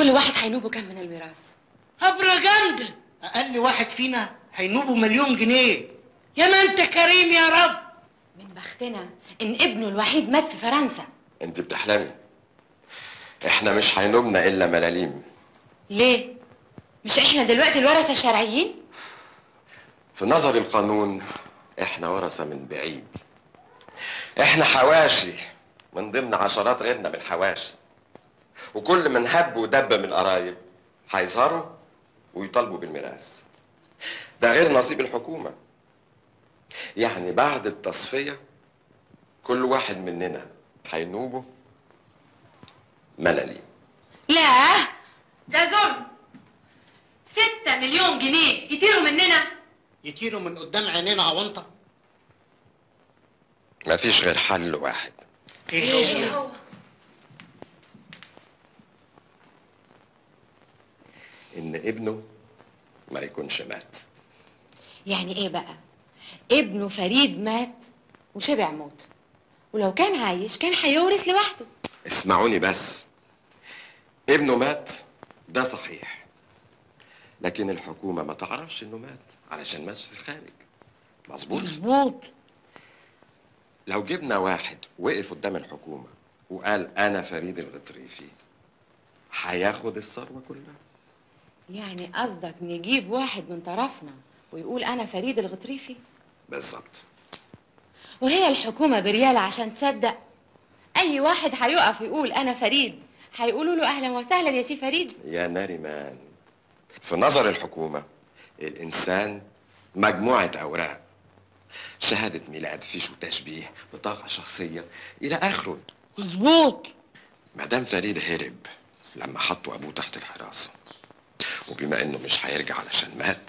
كل واحد هينوبه كام من الميراث هبرة جامدة اقل واحد فينا هينوبه مليون جنيه يا ما انت كريم يا رب من بختنا ان ابنه الوحيد مات في فرنسا انت بتحلمي احنا مش هينوبنا الا ملاليم ليه مش احنا دلوقتي الورثه الشرعيين في نظر القانون احنا ورثة من بعيد احنا حواشي من ضمن عشرات غيرنا من الحواشي وكل من هب ودب من القرايب هيظهروا ويطالبوا بالميراث ده غير نصيب الحكومة يعني بعد التصفية كل واحد مننا هينوبه ملاليم لا ده ظلم ستة مليون جنيه يطيروا مننا يطيروا من قدام عينينا عوانطه مفيش غير حل واحد ايه هو هو ان ابنه ما يكونش مات يعني ايه بقى ابنه فريد مات وشبع موت ولو كان عايش كان هيورث لوحده اسمعوني بس ابنه مات ده صحيح لكن الحكومة ما تعرفش انه مات علشان مات في الخارج مظبوط مظبوط لو جبنا واحد وقف قدام الحكومة وقال انا فريد الغطريفي هياخد الثروة كلها يعني قصدك نجيب واحد من طرفنا ويقول انا فريد الغطريفي بالظبط وهي الحكومه بريالة عشان تصدق اي واحد هيقف يقول انا فريد هيقولوا له اهلا وسهلا يا سي فريد يا ناريمان في نظر الحكومة الإنسان مجموعة أوراق شهادة ميلاد فيش وتشبيه بطاقة شخصية إلى آخره مظبوط مدام فريد هرب لما حطوا أبوه تحت الحراسة وبما إنه مش هيرجع علشان مات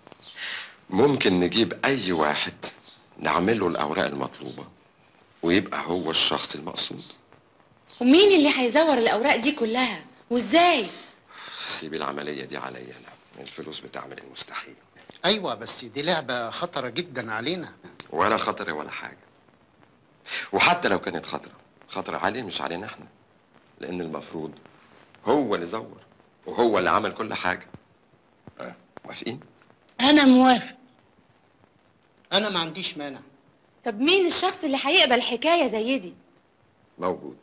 ممكن نجيب أي واحد نعمل له الأوراق المطلوبة ويبقى هو الشخص المقصود ومين اللي هيزور الاوراق دي كلها وازاي سيب العملية دي عليا أنا الفلوس بتعمل المستحيل ايوه بس دي لعبه خطره جدا علينا ولا خطر ولا حاجة وحتى لو كانت خطرة خطر عليه مش علينا احنا لأن المفروض هو اللي زور وهو اللي عمل كل حاجة ها موافقين؟ انا موافق انا ما عنديش مانع طب مين الشخص اللي هيقبل حكايه زي دي موجود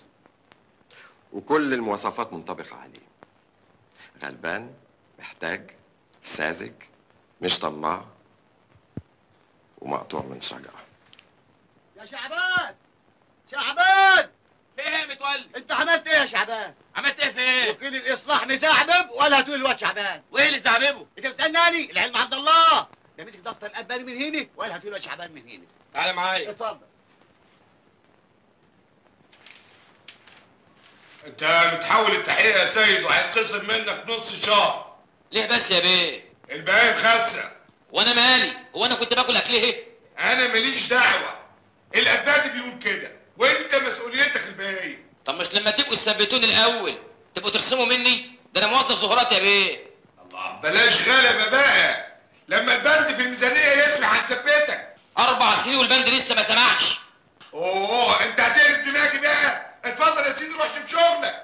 وكل المواصفات منطبقة عليه غلبان محتاج ساذج مش طماع ومقطوع من شجرة يا شعبان شعبان في ايه يا متولي؟ انت عملت ايه يا شعبان؟ عملت ايه في ايه؟ وكيل الاصلاح مزعبب ولا هتقول الواد شعبان؟ وايه اللي زعببه؟ انت بتسالني العلم عند الله ده مسك دفتر الاباني من هنا ولا هتقول الواد شعبان من هنا تعالى معايا اتفضل انت بتحول التحقيق يا سيد وهيتخصم منك نص شهر ليه بس يا بيه؟ الباقي خسة وانا مالي؟ هو انا كنت باكل اكل ايه؟ انا ماليش دعوة الاباد بيقول كده وانت مسؤوليتك الباقية طب مش لما تبقوا تثبتوني الاول تبقوا تخصموا مني؟ ده انا موظف زهرات يا بيه الله بلاش غلبة بقى لما البند في الميزانية يسمح هنثبتك اربع سنين والبند لسه ما سمحش اوه انت هتقلب دماغي بقى اتفضل يا سيدي روح شوف شغلك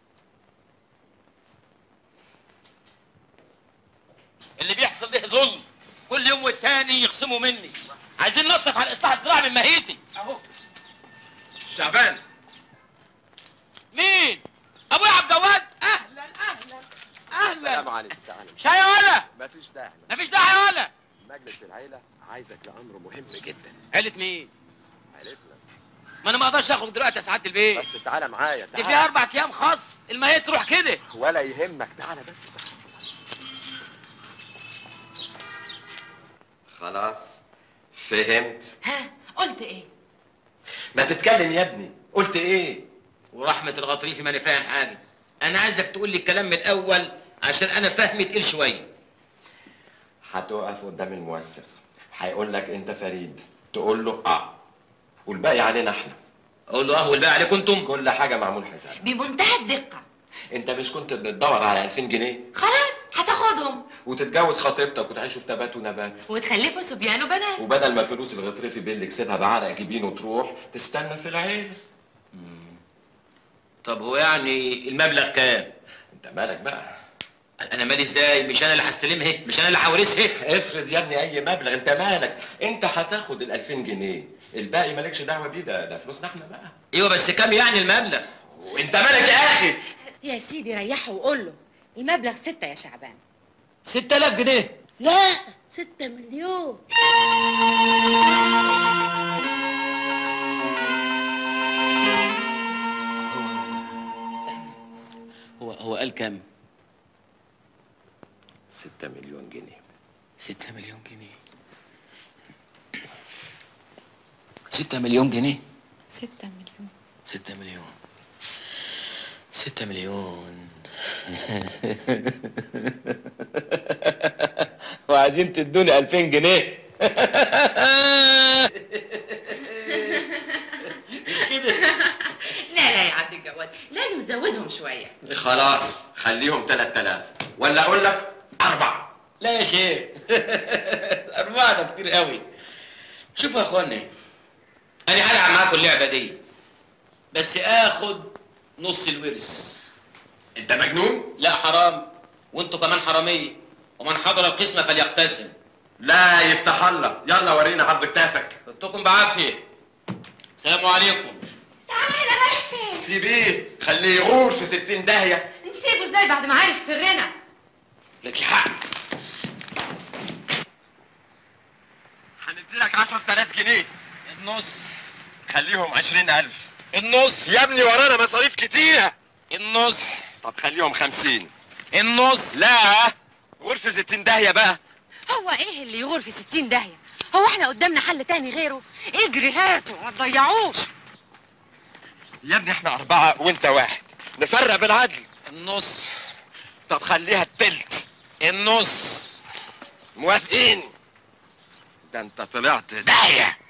اللي بيحصل ده ظلم كل يوم والتاني يخصموا مني عايزين نصرف على الاصلاح الزراعي من مهيتي اهو شعبان مين؟ ابويا عبد الجواد اهلا اهلا اهلا عليكم تعالى شاي ولا مفيش داعي مفيش داعي ولا مجلس العيلة عايزك لأمر مهم جدا قالت مين؟ عيلتنا ما انا ما اقدرش اخرج دلوقتي يا سعاده البيت بس تعالى معايا دي فيها اربع ايام خاص المهية تروح كده ولا يهمك تعالى بس تعالى. خلاص فهمت ها قلت ايه ما تتكلم يا ابني قلت ايه ورحمه الغطريفي ماني فاهم حاجه انا عايزك تقول لي الكلام من الاول عشان انا فهمي تقيل شويه هتقف قدام الموثق هيقول لك انت فريد تقول له اه والباقي علينا احنا اقول له اه والباقي عليكم انتم كل حاجه معمول حساب بمنتهى الدقه انت مش كنت بتدور على 2000 جنيه خلاص هتاخدهم وتتجوز خطيبتك وتعيشوا في تبات ونبات وتخلفوا صبيان وبنات وبدل ما فلوس الغطرفي باللي كسبها بعرق جبين وتروح تستنى في العيله طب هو يعني المبلغ كام انت مالك بقى انا مالي ازاي مش انا اللي هستلمها مش انا اللي هورثها افرض يا ابني اي مبلغ انت مالك انت هتاخد ال 2000 جنيه الباقي مالكش دعوه بيه ده ده فلوسنا احنا بقى ايوه بس كام يعني المبلغ وانت مالك يا اخي يا سيدي ريحه وقول له المبلغ ستة يا شعبان 6000 جنيه لا ستة مليون هو هو قال كام 6 مليون جنيه 6 مليون جنيه 6 مليون جنيه ستة مليون ستة مليون ستة مليون وعايزين تدوني 2000 جنيه مش كده لا لا يا عبد الجواد لازم تزودهم شوية خلاص خليهم 3000 ولا اقول لك أربعة لا يا شيخ أربعة ده كتير قوي شوفوا يا اخوانا أنا هلعب معاكم اللعبة دي بس آخد نص الورث انت مجنون لا حرام وانتوا كمان حرامية ومن حضر القسمة فليقتسم لا يفتح الله يلا ورينا عرض كتافك فدتكم بعافية السلام عليكم تعالى رايح فين سيبيه خليه يغور في 60 داهية نسيبه ازاي بعد ما عارف سرنا لك حق هنديلك 10000 جنيه النص خليهم 20000 النص يا ابني ورانا مصاريف كتيرة النص طب خليهم 50 النص لا غرفة 60 داهية بقى هو ايه اللي يغور في ستين داهية هو احنا قدامنا حل تاني غيره اجري هاته ما تضيعوش يا ابني احنا أربعة وأنت واحد نفرق بالعدل النص طب خليها التلت النص موافقين ده انت طلعت داهية